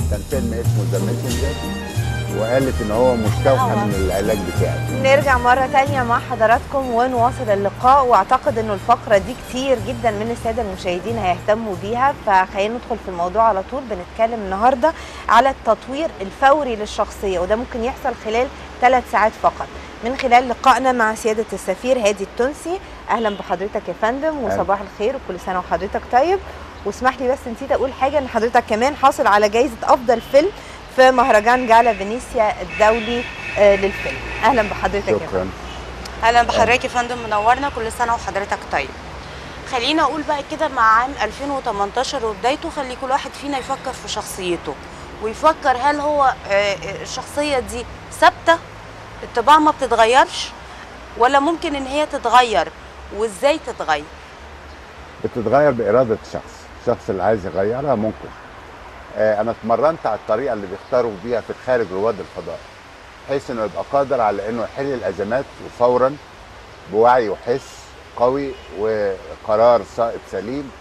كان فيلم اسمه ذا ميسنجر وقالت ان هو مستوحى طبعاً. من العلاج بتاعي نرجع مرة تانية مع حضراتكم ونواصل اللقاء واعتقد انه الفقرة دي كتير جدا من السادة المشاهدين هيهتموا بيها فخلينا ندخل في الموضوع على طول بنتكلم النهاردة على التطوير الفوري للشخصية وده ممكن يحصل خلال ثلاث ساعات فقط من خلال لقائنا مع سيادة السفير هادي التونسي اهلا بحضرتك يا فندم وصباح الخير وكل سنة وحضرتك طيب واسمح لي بس نسيت اقول حاجة ان حضرتك كمان حاصل على جائزة افضل فيلم في مهرجان جالا فينيسيا الدولي آه، للفيلم اهلا بحضرتك يا فندم شكرا اهلا بحضرتك يا فندم منورنا كل سنه وحضرتك طيب خلينا اقول بقى كده مع عام 2018 وبدايته خلي كل واحد فينا يفكر في شخصيته ويفكر هل هو آه، آه، الشخصيه دي ثابته الطباع ما بتتغيرش ولا ممكن ان هي تتغير وازاي تتغير بتتغير باراده الشخص الشخص اللي عايز يغيرها ممكن آه، انا اتمرنت على الطريقه اللي بيختاروا بيها في خارج رواد الفضاء بحيث انه يبقى قادر على انه يحل الازمات وفورا بوعي وحس قوي وقرار صائب سليم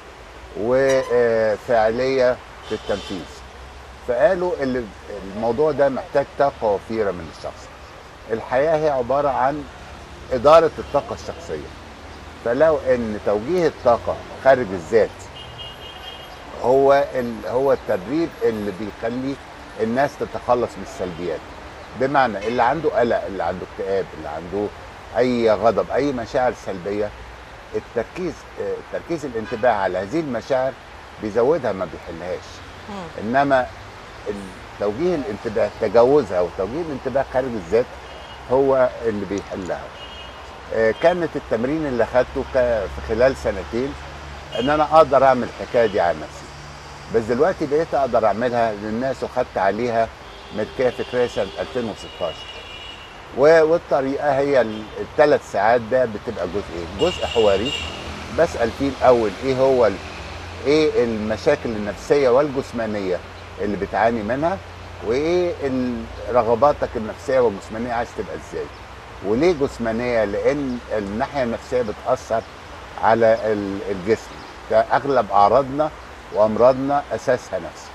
وفاعليه في التنفيذ فقالوا اللي الموضوع ده محتاج طاقه وفيره من الشخص الحياه هي عباره عن اداره الطاقه الشخصيه فلو ان توجيه الطاقه خارج الذات هو ال... هو التدريب اللي بيخلي الناس تتخلص من السلبيات بمعنى اللي عنده قلق اللي عنده اكتئاب اللي عنده اي غضب اي مشاعر سلبيه التركيز آه، تركيز الانتباه على هذه المشاعر بيزودها ما بيحلهاش انما ال- توجيه الانتباه تجاوزها وتوجيه الانتباه خارج الذات هو اللي بيحلها آه، كانت التمرين اللي اخدته كا- في خلال سنتين ان انا اقدر اعمل الحكايه دي على نفسي بس دلوقتي بقيت اقدر اعملها للناس وخدت عليها ملكيه فكريه سنه 2016 و- والطريقه هي الثلاث ساعات ده بتبقى جزئين جزء حواري بسال فيه الاول ايه هو ال- ايه المشاكل النفسيه والجسمانيه اللي بتعاني منها وايه ال- رغباتك النفسيه والجسمانيه عايز تبقى ازاي وليه جسمانيه لان الناحيه النفسيه بتاثر على ال- الجسم ده اغلب اعراضنا وامراضنا اساسها نفسي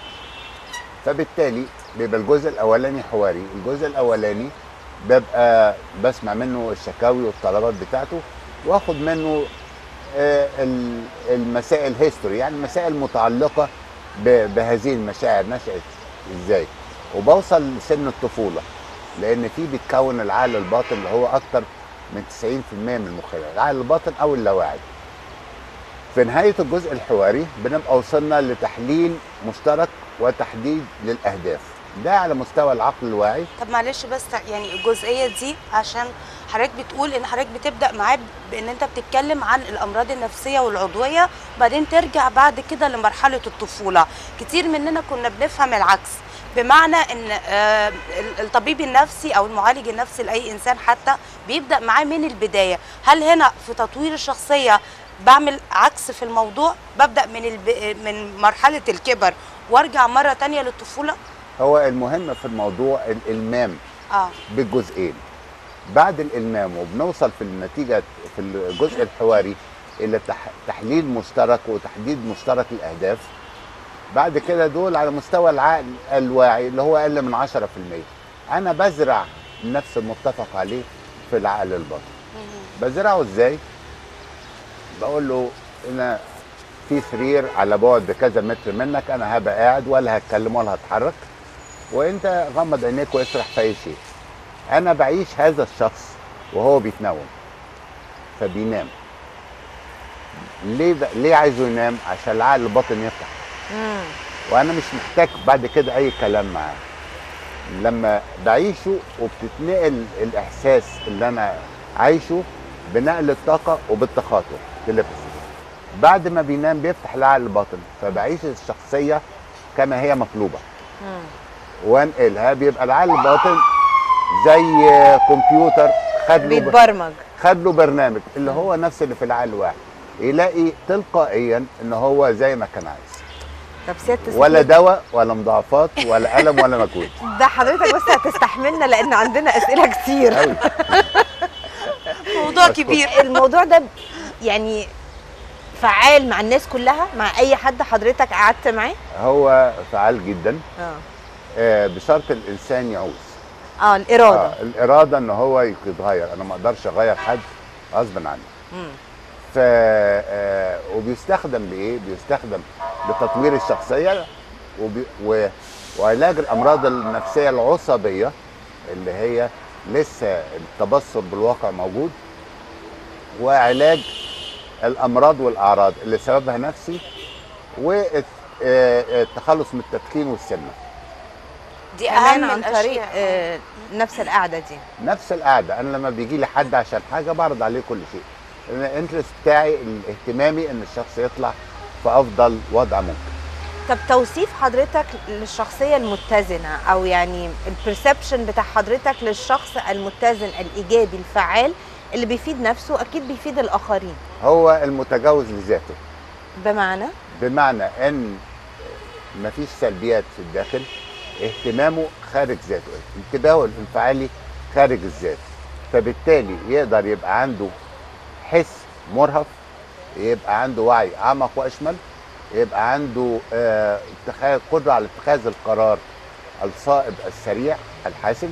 فبالتالي بيبقى الجزء الاولاني حواري الجزء الاولاني ببقى بسمع منه الشكاوي والطلبات بتاعته واخد منه آه، ال- المسائل هيستوري يعني مسائل متعلقه ب- بهذه المشاعر نشأت ازاي وبوصل لسن الطفوله لان في بيتكون العقل الباطن اللي هو اكتر من 90% من المخيله العقل الباطن او اللاواعي في نهايه الجزء الحواري بنبقى وصلنا لتحليل مشترك وتحديد للاهداف ده على مستوى العقل الواعي طب معلش بس يعني الجزئيه دي عشان حضرتك بتقول ان حضرتك بتبدا معاه بان انت بتتكلم عن الامراض النفسيه والعضويه وبعدين ترجع بعد كده لمرحله الطفوله كتير مننا كنا بنفهم العكس بمعنى ان آه، ال- الطبيب النفسي او المعالج النفسي لاي انسان حتى بيبدا معاه من البدايه هل هنا في تطوير الشخصيه بعمل عكس في الموضوع ببدا من الب... من مرحله الكبر وارجع مره تانية للطفوله هو المهم في الموضوع الالمام اه بالجزئين بعد الالمام وبنوصل في النتيجه في الجزء الحواري الى تح- تحليل مشترك وتحديد مشترك الاهداف بعد كده دول على مستوى العقل الواعي اللي هو اقل من 10% انا بزرع نفس المتفق عليه في العقل الباطن بزرعه ازاي بقول له انا في سرير على بعد كذا متر منك انا هبقى قاعد ولا هتكلم ولا هتحرك وانت غمض عينيك واسرح في اي شيء انا بعيش هذا الشخص وهو بيتنوم فبينام ليه ب... ليه عايزه ينام عشان العقل الباطن يفتح مم. وانا مش محتاج بعد كده اي كلام معاه لما بعيشه وبتتنقل الاحساس اللي انا عايشه بنقل الطاقه وبالتخاطر تلبسي بعد ما بينام بيفتح العقل الباطن فبعيش الشخصيه كما هي مطلوبه مم. وانقلها بيبقى العقل الباطن زي كمبيوتر خد له بيتبرمج خد له برنامج اللي هو نفس اللي في العقل الواحد يلاقي تلقائيا ان هو زي ما كان عايز طب سياده السفير، ولا دواء ولا مضاعفات ولا الم ولا مجهود ده حضرتك بس هتستحملنا لان عندنا اسئله كتير قوي موضوع بس كبير الموضوع ده يعني فعال مع الناس كلها مع اي حد حضرتك قعدت معاه هو فعال جدا اه آه، بشرط الانسان يعوز اه الاراده آه الاراده ان هو يتغير انا ما اقدرش اغير حد غصبا عني مم. ف آه، وبيستخدم لايه؟ بيستخدم لتطوير الشخصيه وبي... و... وعلاج الامراض النفسيه العصبيه اللي هي لسه التبصر بالواقع موجود وعلاج الامراض والاعراض اللي سببها نفسي والتخلص من التدخين والسمنه دي اهم كمان عن طريق الاشياء آه نفس القعده دي نفس القعده انا لما بيجي لي حد عشان حاجه بعرض عليه كل شيء الانترست بتاعي اهتمامي ان الشخص يطلع في افضل وضع ممكن طب توصيف حضرتك للشخصيه المتزنه او يعني البرسبشن بتاع حضرتك للشخص المتزن الايجابي الفعال اللي بيفيد نفسه اكيد بيفيد الاخرين هو المتجاوز لذاته بمعنى بمعنى ان مفيش سلبيات في الداخل اهتمامه خارج ذاته انتباهه الانفعالي خارج الذات فبالتالي يقدر يبقى عنده حس مرهف يبقى عنده وعي اعمق واشمل يبقى عنده آه، اتخاذ قدره على اتخاذ القرار الصائب السريع الحاسم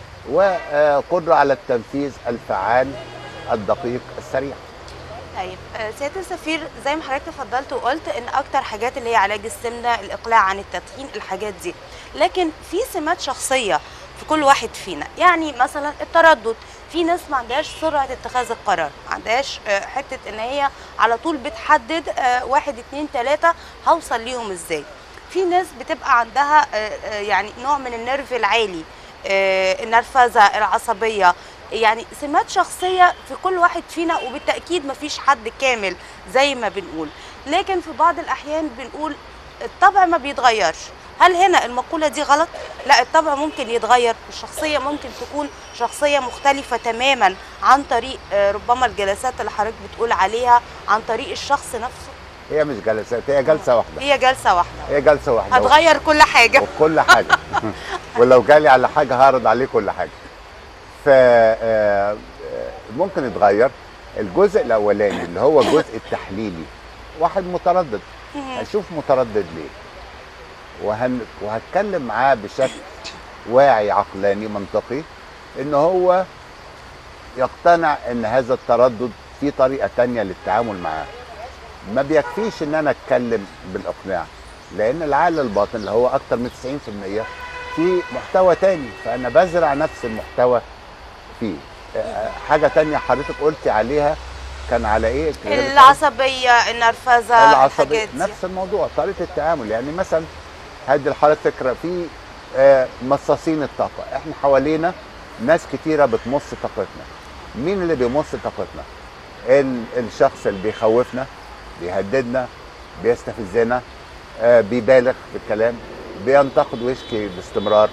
وقدره على التنفيذ الفعال الدقيق السريع طيب آه، سياده السفير زي ما حضرتك تفضلت وقلت ان اكتر حاجات اللي هي علاج السمنه الاقلاع عن التدخين الحاجات دي لكن في سمات شخصيه في كل واحد فينا يعني مثلا التردد في ناس ما عندهاش سرعه اتخاذ القرار ما عندهاش آه، حته ان هي على طول بتحدد آه، واحد اتنين تلاته هوصل ليهم ازاي في ناس بتبقى عندها آه، آه، يعني نوع من النرف العالي آه، النرفزه العصبيه يعني سمات شخصيه في كل واحد فينا وبالتاكيد مفيش حد كامل زي ما بنقول لكن في بعض الاحيان بنقول الطبع ما بيتغيرش هل هنا المقوله دي غلط لا الطبع ممكن يتغير الشخصيه ممكن تكون شخصيه مختلفه تماما عن طريق آه، ربما الجلسات اللي حضرتك بتقول عليها عن طريق الشخص نفسه هي مش جلسات هي جلسه واحده هي جلسه واحده هي جلسه واحده هتغير كل حاجه وكل حاجه ولو جالي على حاجه هعرض عليه كل حاجه ف آه، آه، ممكن يتغير الجزء الاولاني اللي هو الجزء التحليلي واحد متردد هشوف متردد ليه وهن... وهتكلم معاه بشكل واعي عقلاني منطقي ان هو يقتنع ان هذا التردد في طريقه تانية للتعامل معاه ما بيكفيش ان انا اتكلم بالاقناع لان العقل الباطن اللي هو اكتر من 90% في محتوى تاني فانا بزرع نفس المحتوى فيه آه، حاجه تانية حضرتك قلتي عليها كان على ايه العصبيه النرفزه العصبية الحاجات دي نفس الموضوع طريقة التعامل يعني مثلا هدي لحضرتك فكرة في آه، مصاصين الطاقة احنا حوالينا ناس كتيرة بتمص طاقتنا مين اللي بيمص طاقتنا ال- الشخص اللي بيخوفنا بيهددنا بيستفزنا آه، بيبالغ في الكلام بينتقد ويشكي باستمرار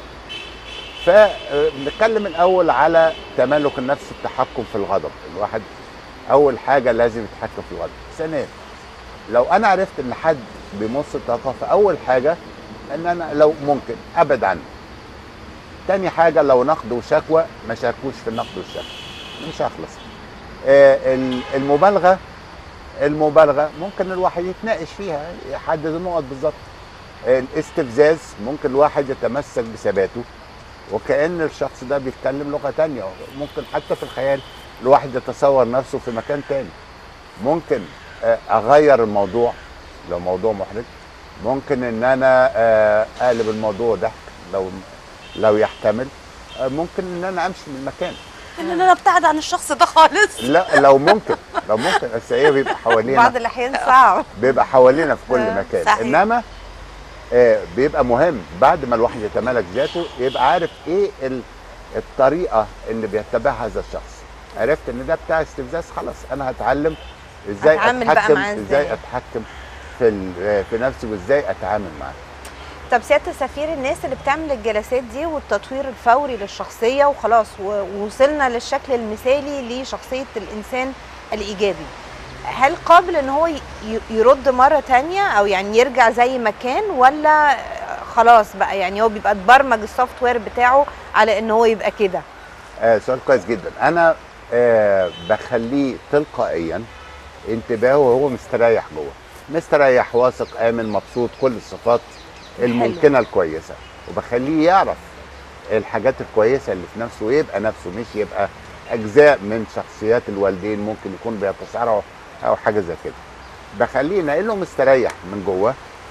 فنتكلم الاول على تملك النفس التحكم في الغضب الواحد اول حاجه لازم يتحكم في الغضب ثانيا لو انا عرفت ان حد بيمص الطاقه فاول حاجه ان انا لو ممكن ابعد عنه تاني حاجه لو نقد وشكوى ما شاركوش في النقد والشكوى مش هخلص آه، ال- المبالغه المبالغه ممكن الواحد يتناقش فيها يحدد النقط بالظبط الاستفزاز ممكن الواحد يتمسك بثباته وكأن الشخص ده بيتكلم لغة تانية ممكن حتى في الخيال الواحد يتصور نفسه في مكان تاني ممكن آه، أغير الموضوع لو موضوع محرج ممكن إن أنا آه، أقلب الموضوع ضحك لو لو يحتمل آه، ممكن إن أنا أمشي من المكان ان انا ابتعد عن الشخص ده خالص لا لو ممكن لو ممكن بس هي بيبقى حوالينا بعض الاحيان صعب بيبقى حوالينا في كل آه، مكان صحيح. انما آه، بيبقى مهم بعد ما الواحد يتمالك ذاته يبقى عارف ايه ال- الطريقه اللي بيتبعها هذا الشخص عرفت ان ده بتاع استفزاز خلاص انا هتعلم ازاي أتعامل بقى اتحكم معاه ازاي إزاي. اتحكم في ال- في نفسي وازاي اتعامل معاه طب سياده السفير الناس اللي بتعمل الجلسات دي والتطوير الفوري للشخصيه وخلاص و- ووصلنا للشكل المثالي لشخصيه الانسان الايجابي هل قابل ان هو ي- ي- يرد مره تانية او يعني يرجع زي ما كان ولا خلاص بقى يعني هو بيبقى اتبرمج السوفت وير بتاعه على ان هو يبقى كده آه سؤال كويس جدا انا آه بخليه تلقائيا انتباهه وهو مستريح جوه مستريح واثق امن مبسوط كل الصفات الممكنه الكويسه وبخليه يعرف الحاجات الكويسه اللي في نفسه ويبقى نفسه مش يبقى اجزاء من شخصيات الوالدين ممكن يكون بيتصارعوا او حاجه زي كده بخليه ناقله مستريح من جوه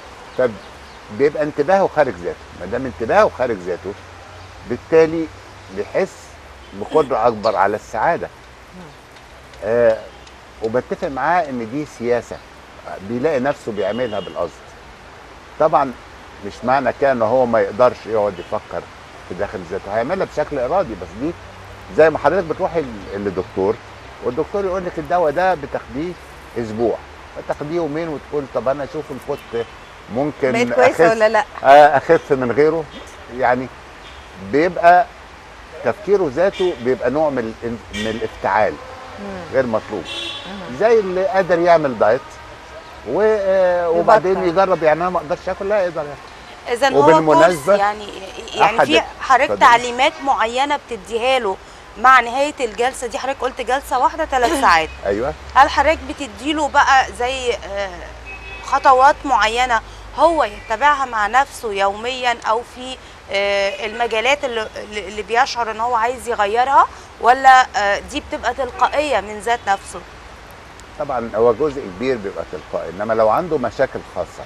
فبيبقى انتباهه خارج ذاته ما دام انتباهه خارج ذاته بالتالي بيحس بقدره اكبر على السعاده آه وبتفق معاه ان دي سياسه بيلاقي نفسه بيعملها بالقصد طبعا مش معنى كده ان هو ما يقدرش يقعد يفكر في داخل ذاته هيعملها بشكل ارادي بس دي زي ما حضرتك بتروحي ل- للدكتور والدكتور يقول لك الدواء ده بتاخديه اسبوع فتاخديه يومين وتقول طب انا اشوف ان كنت ممكن بقيت كويسه أخس- ولا لا آه، اخف من غيره يعني بيبقى تفكيره ذاته بيبقى نوع من الان- من الافتعال مم. غير مطلوب زي اللي قادر يعمل دايت و- آه، وبعدين يبطل. يجرب يعني انا ما اقدرش اكل لا يقدر ياكل اذا هو وبالمناسبة كورس يعني يعني في أحد- حضرتك اتفضل. تعليمات معينه بتديها له مع نهايه الجلسه دي حضرتك قلت جلسه واحده ثلاث ساعات ايوه هل حضرتك بتديله بقى زي آه، خطوات معينه هو يتبعها مع نفسه يوميا او في آه، المجالات اللي, اللي بيشعر ان هو عايز يغيرها ولا آه، دي بتبقى تلقائيه من ذات نفسه طبعا هو جزء كبير بيبقى تلقائي انما لو عنده مشاكل خاصه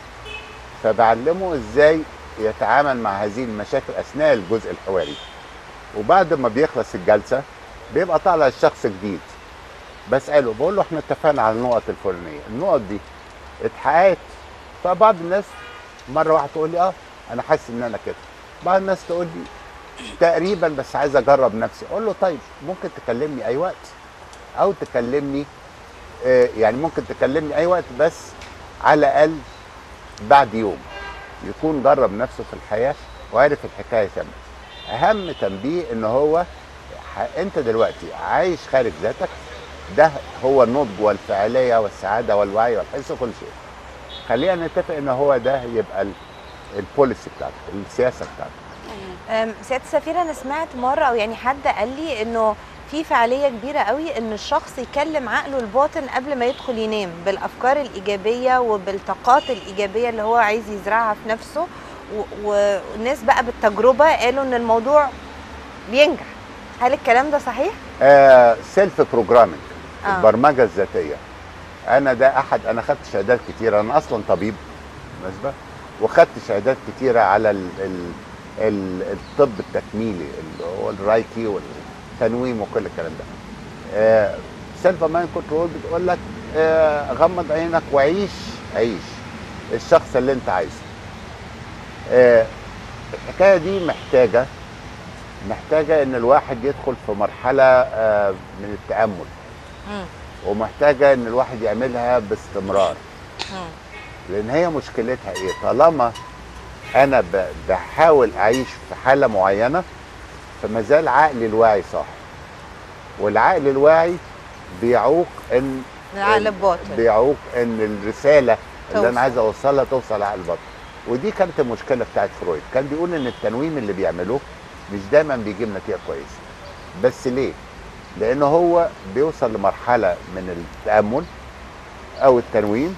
فبعلمه ازاي يتعامل مع هذه المشاكل اثناء الجزء الحواري وبعد ما بيخلص الجلسه بيبقى طالع الشخص جديد بساله بقول له احنا اتفقنا على النقط الفلانيه النقط دي اتحققت فبعض الناس مره واحده تقول لي اه انا حاسس ان انا كده بعض الناس تقول لي تقريبا بس عايز اجرب نفسي اقول له طيب ممكن تكلمني اي وقت او تكلمني آه، يعني ممكن تكلمني اي وقت بس على الاقل بعد يوم يكون جرب نفسه في الحياه وعرف الحكايه كامله اهم تنبيه ان هو ح- انت دلوقتي عايش خارج ذاتك ده هو النضج والفعاليه والسعاده والوعي والحس وكل شيء خلينا نتفق ان هو ده يبقى ال- البوليسي بتاعتك السياسه بتاعتك أم، سياده السفيره انا سمعت مره او يعني حد قال لي انه في فعاليه كبيره قوي ان الشخص يكلم عقله الباطن قبل ما يدخل ينام بالافكار الايجابيه وبالطاقات الايجابيه اللي هو عايز يزرعها في نفسه و- والناس بقى بالتجربه قالوا ان الموضوع بينجح هل الكلام ده صحيح؟ سيلف بروجرامينج آه. البرمجه الذاتيه انا ده احد انا خدت شهادات كتيره انا اصلا طبيب بالنسبه وخدت شهادات كتيره على ال ال ال الطب التكميلي اللي هو الرايكي والتنويم وكل الكلام ده سيلف مايند كنترول بتقول لك آه، غمض عينك وعيش عيش الشخص اللي انت عايزه آه، الحكايه دي محتاجه محتاجه ان الواحد يدخل في مرحله آه، من التامل مم. ومحتاجه ان الواحد يعملها باستمرار مم. لان هي مشكلتها ايه طالما انا ب- بحاول اعيش في حاله معينه فما زال عقلي الواعي صاحي والعقل الواعي بيعوق ان العقل الباطن بيعوق ان الرساله اللي توصل. انا عايز اوصلها توصل على البطن ودي كانت المشكله بتاعت فرويد كان بيقول ان التنويم اللي بيعملوه مش دايما بيجيب نتيجه كويسه بس ليه لان هو بيوصل لمرحله من التامل او التنويم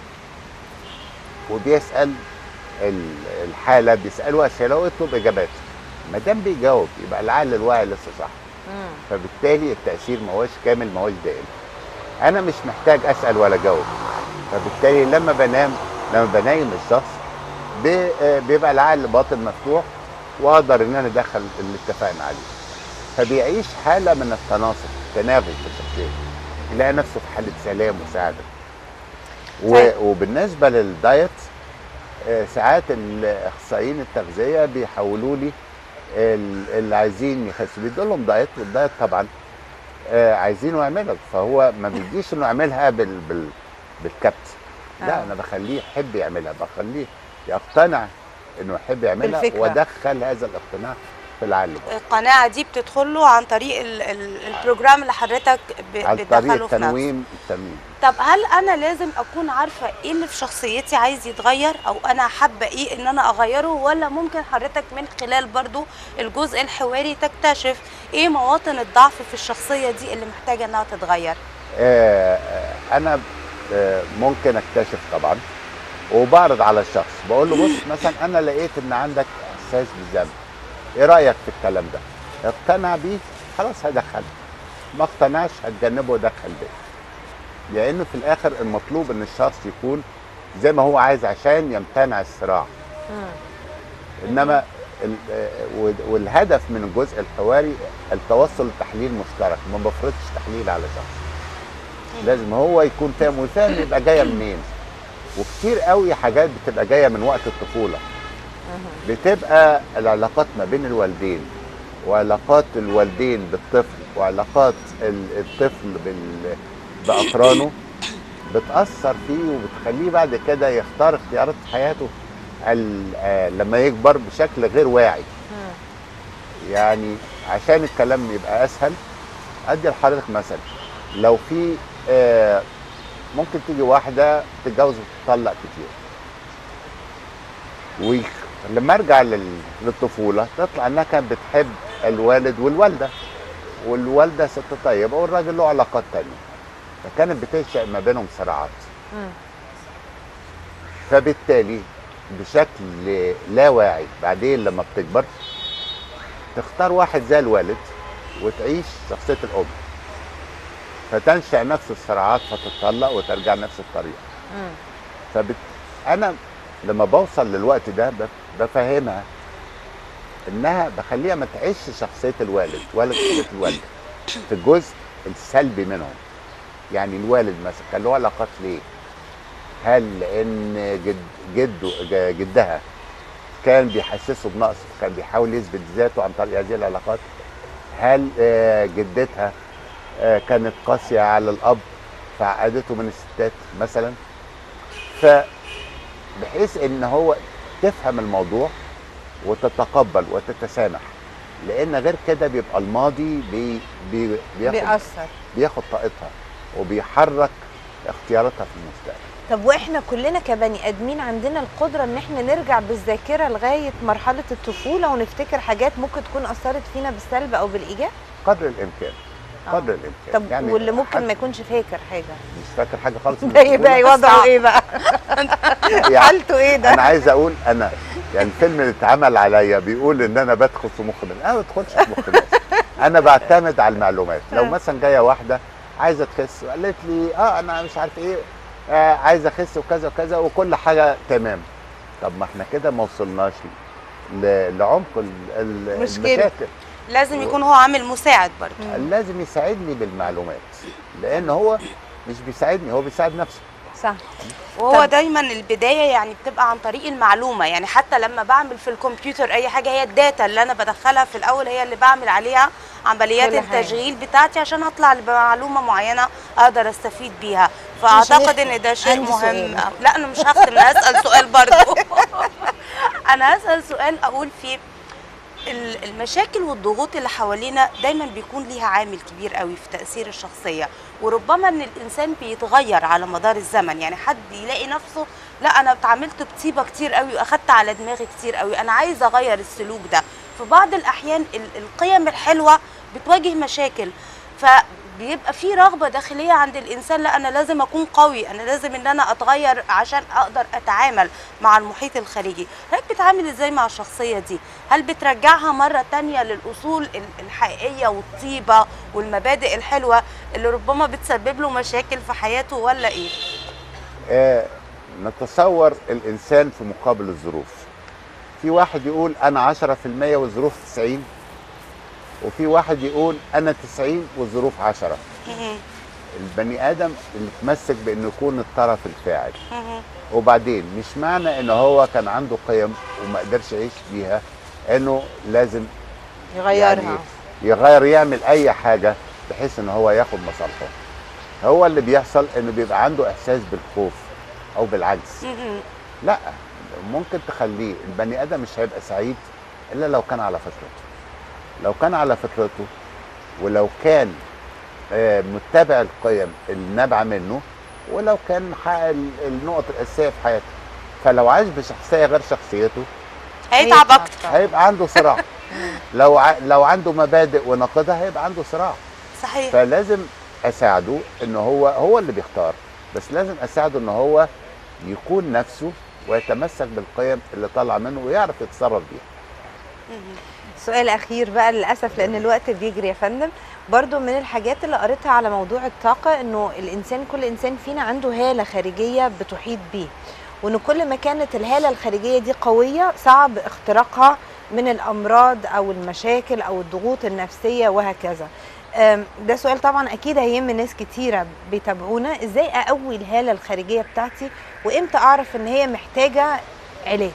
وبيسال ال- الحاله بيساله اسئله ويطلب اجابات ما دام بيجاوب يبقى العقل الواعي لسه صح مم. فبالتالي التاثير ما هوش كامل ما هوش دائم انا مش محتاج اسال ولا اجاوب فبالتالي لما بنام لما بنايم الشخص بي- آه، بيبقى العقل الباطن مفتوح واقدر ان انا ادخل اللي اتفقنا عليه فبيعيش حاله من التناسق تناغم في الشخصيه يلاقي نفسه في حاله سلام وسعاده و- طيب. وبالنسبه للدايت آه، ساعات الاخصائيين التغذيه بيحولوا لي ال- اللي عايزين يخسوا بيدوا لهم دايت والدايت طبعا آه، عايزينه يعملها فهو ما بيجيش انه يعملها بال بال بالكبت لا آه. انا بخليه يحب يعملها بخليه يقتنع انه يحب يعملها بالفكرة. وادخل هذا الاقتناع في العقل بقى. القناعه دي بتدخل له عن طريق ال- ال- البروجرام اللي حضرتك ب- عن طريق بتدخله في نفسه التنويم التنويم طب هل انا لازم اكون عارفه ايه اللي في شخصيتي عايز يتغير او انا حابه ايه ان انا اغيره ولا ممكن حضرتك من خلال برضو الجزء الحواري تكتشف ايه مواطن الضعف في الشخصيه دي اللي محتاجه انها تتغير آه، آه، انا آه، ممكن اكتشف طبعا وبعرض على الشخص بقول له بص مثلا انا لقيت ان عندك احساس بالذنب ايه رايك في الكلام ده اقتنع بيه خلاص هدخله ما اقتنعش هتجنبه ودخل بيه لانه في الاخر المطلوب ان الشخص يكون زي ما هو عايز عشان يمتنع الصراع مم. انما ال- آه، وال- والهدف من الجزء الحواري التوصل لتحليل مشترك ما بفرضش تحليل على شخص لازم هو يكون فاهم وفاهم يبقى جايه منين وكتير قوي حاجات بتبقى جايه من وقت الطفوله بتبقى العلاقات ما بين الوالدين وعلاقات الوالدين بالطفل وعلاقات ال- الطفل بال- باقرانه بتاثر فيه وبتخليه بعد كده يختار اختيارات في حياته ال- آه، لما يكبر بشكل غير واعي مم. يعني عشان الكلام يبقى اسهل ادي لحضرتك مثل لو في آه، ممكن تيجي واحده تتجوز وتطلق كتير ولما ارجع لل- للطفوله تطلع انها كانت بتحب الوالد والوالده والوالده ست طيبه والراجل له علاقات تانية فكانت بتنشا ما بينهم صراعات مم. فبالتالي بشكل لا واعي بعدين لما بتكبر تختار واحد زي الوالد وتعيش شخصية الأم فتنشأ نفس الصراعات فتتطلق وترجع نفس الطريقة مم. فبت... أنا لما بوصل للوقت ده بف- بفهمها إنها بخليها ما تعيش شخصية الوالد ولا شخصية الوالدة في الجزء السلبي منهم يعني الوالد مثلا كان له علاقات ليه؟ هل لان جد جده ج- جدها كان بيحسسه بنقص كان بيحاول يثبت ذاته عن طريق هذه العلاقات هل آه، جدتها آه، كانت قاسيه على الاب فعقدته من الستات مثلا ف بحيث ان هو تفهم الموضوع وتتقبل وتتسامح لان غير كده بيبقى الماضي بي بي بياخد بيأثر بياخد طاقتها وبيحرك اختياراتها في المستقبل طب واحنا كلنا كبني ادمين عندنا القدره ان احنا نرجع بالذاكره لغايه مرحله الطفوله ونفتكر حاجات ممكن تكون اثرت فينا بالسلب او بالايجاب قدر الامكان آه. قدر الامكان طب يعني واللي ممكن حد ما يكونش فاكر حاجه مش فاكر حاجه خالص من ده يبقى الطفولة. وضعه صعب. ايه بقى يعني حالته ايه انا ده عايز اقول انا يعني الفيلم اللي اتعمل عليا بيقول ان انا بدخل في مخ الناس انا ما بدخلش في مخ الناس انا بعتمد على المعلومات لو مثلا جايه واحده عايزه تخس وقالت لي اه انا مش عارف ايه آه عايزه اخس وكذا وكذا وكل حاجه تمام طب ما احنا كده ما وصلناش ل- لعمق ال- ال- مشكلة. المشاكل لازم يكون هو عامل مساعد برضه لازم يساعدني بالمعلومات لان هو مش بيساعدني هو بيساعد نفسه صح وهو طب- دايما البدايه يعني بتبقى عن طريق المعلومه يعني حتى لما بعمل في الكمبيوتر اي حاجه هي الداتا اللي انا بدخلها في الاول هي اللي بعمل عليها عمليات كل حاجة. التشغيل بتاعتي عشان اطلع بمعلومه معينه اقدر استفيد بيها فاعتقد ان ده شيء عندي مهم سؤال. لا انا مش هختم انا هسال سؤال برضو انا هسال سؤال اقول فيه ال- المشاكل والضغوط اللي حوالينا دايما بيكون ليها عامل كبير قوي في تأثير الشخصية وربما ان الانسان بيتغير على مدار الزمن يعني حد يلاقي نفسه لا انا اتعاملت بطيبة كتير قوي واخدت على دماغي كتير قوي انا عايزة اغير السلوك ده في بعض الاحيان ال- القيم الحلوة بتواجه مشاكل فبيبقى في رغبة داخلية عند الانسان لا انا لازم اكون قوي انا لازم ان انا اتغير عشان اقدر اتعامل مع المحيط الخارجي حضرتك بتتعامل ازاي مع الشخصية دي هل بترجعها مرة تانية للأصول ال- الحقيقية والطيبة والمبادئ الحلوة اللي ربما بتسبب له مشاكل في حياته ولا إيه؟ آه نتصور الانسان في مقابل الظروف في واحد يقول انا 10% والظروف 90 وفي واحد يقول انا 90 والظروف 10 مهم. البني ادم اللي اتمسك بانه يكون الطرف الفاعل مهم. وبعدين مش معنى ان هو كان عنده قيم وما قدرش يعيش بيها انه لازم يغيرها يعني يغير يعمل اي حاجه بحيث ان هو ياخد مصالحه هو اللي بيحصل انه بيبقى عنده احساس بالخوف او بالعجز مهم. لا ممكن تخليه البني ادم مش هيبقى سعيد الا لو كان على فطرته لو كان على فطرته ولو كان آه، متبع القيم النابعه منه ولو كان حقق ال- النقط الاساسيه في حياته فلو عاش بشخصيه غير شخصيته هيتعب أكتر هيبقى عنده صراع لو ع... لو عنده مبادئ وناقضها هيبقى عنده صراع صحيح فلازم اساعده ان هو هو اللي بيختار بس لازم اساعده ان هو يكون نفسه ويتمسك بالقيم اللي طالعه منه ويعرف يتصرف بيها سؤال اخير بقى للاسف لان الوقت بيجري يا فندم برضو من الحاجات اللي قريتها على موضوع الطاقه انه الانسان كل انسان فينا عنده هاله خارجيه بتحيط بيه وان كل ما كانت الهاله الخارجيه دي قويه صعب اختراقها من الامراض او المشاكل او الضغوط النفسيه وهكذا أم، ده سؤال طبعا اكيد هيهم ناس كتيره بيتابعونا ازاي اقوي الهاله الخارجيه بتاعتي وامتى اعرف ان هي محتاجه علاج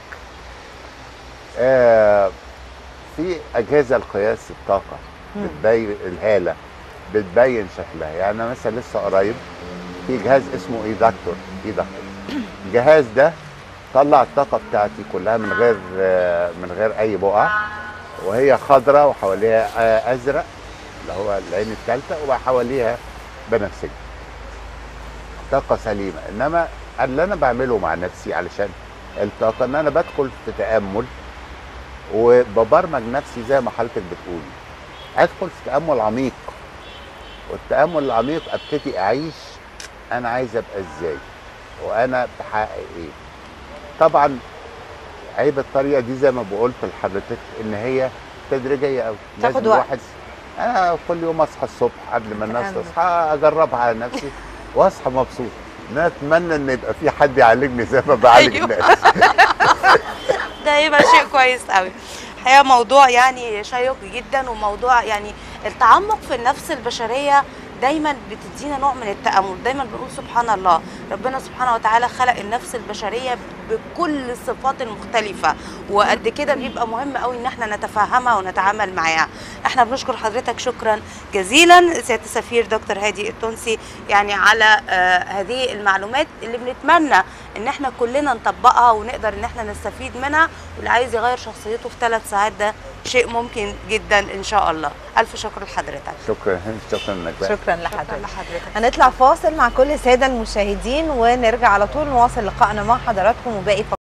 آه في اجهزه لقياس الطاقه مم. بتبين الهاله بتبين شكلها يعني انا مثلا لسه قريب في جهاز اسمه اي دكتور اي دكتور الجهاز ده طلع الطاقه بتاعتي كلها من غير آه، من غير اي بقع وهي خضراء وحواليها آه، ازرق اللي هو العين الثالثه وحواليها بنفسجي طاقه سليمه انما اللي انا بعمله مع نفسي علشان الطاقه ان انا بدخل في تامل وببرمج نفسي زي ما حضرتك بتقولي ادخل في تامل عميق والتامل العميق ابتدي اعيش انا عايز ابقى ازاي وانا بحقق ايه طبعا عيب الطريقه دي زي ما بقولت لحضرتك ان هي تدريجيه قوي تاخد وقت. انا كل يوم اصحى الصبح قبل ما الناس تأمل. تصحى اجربها على نفسي واصحى مبسوط نتمنى ان يبقى في حد يعالجني زي ما بعالج أيوه. الناس ده هيبقى شيء كويس قوي الحقيقه موضوع يعني شيق جدا وموضوع يعني التعمق في النفس البشريه دايما بتدينا نوع من التامل دايما بنقول سبحان الله ربنا سبحانه وتعالى خلق النفس البشريه بكل الصفات المختلفه وقد كده بيبقى مهم قوي ان احنا نتفهمها ونتعامل معاها احنا بنشكر حضرتك شكرا جزيلا سياده السفير دكتور هادي التونسي يعني على آه هذه المعلومات اللي بنتمنى ان احنا كلنا نطبقها ونقدر ان احنا نستفيد منها واللي عايز يغير شخصيته في ثلاث ساعات ده شيء ممكن جدا ان شاء الله الف شكر لحضرتك شكرا شكرا انك بقى. شكرا شكرا لحضرتك لحضرتك هنطلع فاصل مع كل الساده المشاهدين ونرجع على طول نواصل لقائنا مع حضراتكم وباقي